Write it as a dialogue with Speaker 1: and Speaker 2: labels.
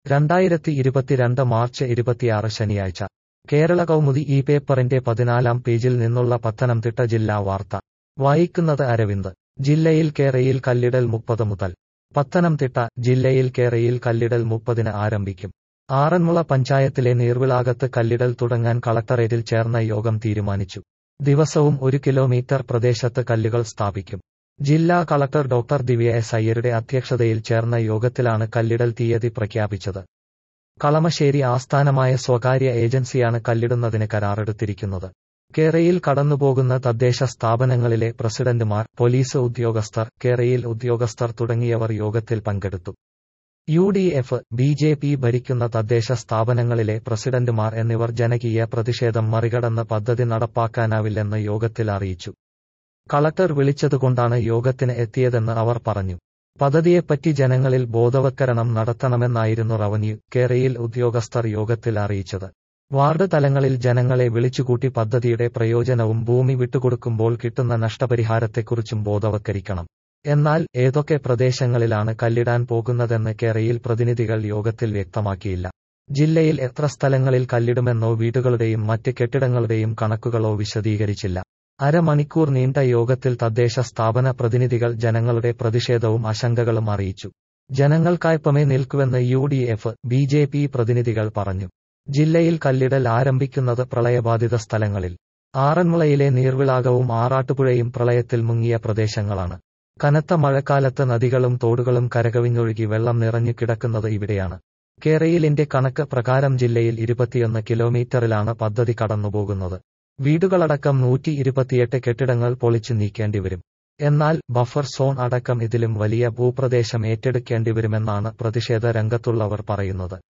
Speaker 1: രണ്ടായിരത്തി ഇരുപത്തിരണ്ട് മാർച്ച് ഇരുപത്തിയാറ് ശനിയാഴ്ച കേരള കൗമുദി ഈ പേപ്പറിന്റെ പതിനാലാം പേജിൽ നിന്നുള്ള പത്തനംതിട്ട ജില്ലാ വാർത്ത വായിക്കുന്നത് അരവിന്ദ് ജില്ലയിൽ കേരയിൽ കല്ലിടൽ മുപ്പത് മുതൽ പത്തനംതിട്ട ജില്ലയിൽ കേരയിൽ കല്ലിടൽ മുപ്പതിന് ആരംഭിക്കും ആറന്മുള പഞ്ചായത്തിലെ നീർവിളാകത്ത് കല്ലിടൽ തുടങ്ങാൻ കളക്ടറേറ്റിൽ ചേർന്ന യോഗം തീരുമാനിച്ചു ദിവസവും ഒരു കിലോമീറ്റർ പ്രദേശത്ത് കല്ലുകൾ സ്ഥാപിക്കും ജില്ലാ കളക്ടർ ഡോക്ടർ ദിവ്യ എസ് അയ്യരുടെ അധ്യക്ഷതയിൽ ചേർന്ന യോഗത്തിലാണ് കല്ലിടൽ തീയതി പ്രഖ്യാപിച്ചത് കളമശ്ശേരി ആസ്ഥാനമായ സ്വകാര്യ ഏജൻസിയാണ് കല്ലിടുന്നതിന് കരാറെടുത്തിരിക്കുന്നത് കേരയിൽ കടന്നുപോകുന്ന തദ്ദേശ സ്ഥാപനങ്ങളിലെ പ്രസിഡന്റുമാർ പോലീസ് ഉദ്യോഗസ്ഥർ കേരയിൽ ഉദ്യോഗസ്ഥർ തുടങ്ങിയവർ യോഗത്തിൽ പങ്കെടുത്തു U D F B J P ഭരിക്കുന്ന തദ്ദേശ സ്ഥാപനങ്ങളിലെ പ്രസിഡന്റുമാർ എന്നിവർ ജനകീയ പ്രതിഷേധം മറികടന്ന് പദ്ധതി നടപ്പാക്കാനാവില്ലെന്ന് യോഗത്തിൽ അറിയിച്ചു കളക്ടർ വിളിച്ചതുകൊണ്ടാണ് യോഗത്തിന് എത്തിയതെന്ന് അവർ പറഞ്ഞു പദ്ധതിയെപ്പറ്റി ജനങ്ങളിൽ ബോധവത്കരണം നടത്തണമെന്നായിരുന്നു റവന്യൂ കേരയിൽ ഉദ്യോഗസ്ഥർ യോഗത്തിൽ അറിയിച്ചത് വാർഡ് തലങ്ങളിൽ ജനങ്ങളെ വിളിച്ചുകൂട്ടി പദ്ധതിയുടെ പ്രയോജനവും ഭൂമി വിട്ടുകൊടുക്കുമ്പോൾ കിട്ടുന്ന നഷ്ടപരിഹാരത്തെക്കുറിച്ചും ബോധവത്കരിക്കണം എന്നാൽ ഏതൊക്കെ പ്രദേശങ്ങളിലാണ് കല്ലിടാൻ പോകുന്നതെന്ന് കേരയിൽ പ്രതിനിധികൾ യോഗത്തിൽ വ്യക്തമാക്കിയില്ല ജില്ലയിൽ എത്ര സ്ഥലങ്ങളിൽ കല്ലിടുമെന്നോ വീടുകളുടെയും മറ്റ് കെട്ടിടങ്ങളുടെയും കണക്കുകളോ വിശദീകരിച്ചില്ല അരമണിക്കൂർ നീണ്ട യോഗത്തിൽ തദ്ദേശ സ്ഥാപന പ്രതിനിധികൾ ജനങ്ങളുടെ പ്രതിഷേധവും ആശങ്കകളും അറിയിച്ചു ജനങ്ങൾക്കായ്പമേ നിൽക്കുവെന്ന് U D F B J P പ്രതിനിധികൾ പറഞ്ഞു ജില്ലയിൽ കല്ലിടൽ ആരംഭിക്കുന്നത് പ്രളയബാധിത സ്ഥലങ്ങളിൽ ആറന്മുളയിലെ നീർവിളാകവും ആറാട്ടുപുഴയും പ്രളയത്തിൽ മുങ്ങിയ പ്രദേശങ്ങളാണ് കനത്ത മഴക്കാലത്ത് നദികളും തോടുകളും കരകവിഞ്ഞൊഴുകി വെള്ളം നിറഞ്ഞു കിടക്കുന്നത് ഇവിടെയാണ് കേരയിലിന്റെ കണക്ക് പ്രകാരം ജില്ലയിൽ ഇരുപത്തിയൊന്ന് കിലോമീറ്ററിലാണ് പദ്ധതി കടന്നുപോകുന്നത് വീടുകളടക്കം നൂറ്റി ഇരുപത്തിയെട്ട് കെട്ടിടങ്ങൾ പൊളിച്ചു നീക്കേണ്ടിവരും എന്നാൽ ബഫർ സോൺ അടക്കം ഇതിലും വലിയ ഭൂപ്രദേശം ഏറ്റെടുക്കേണ്ടിവരുമെന്നാണ് പ്രതിഷേധ രംഗത്തുള്ളവർ പറയുന്നത്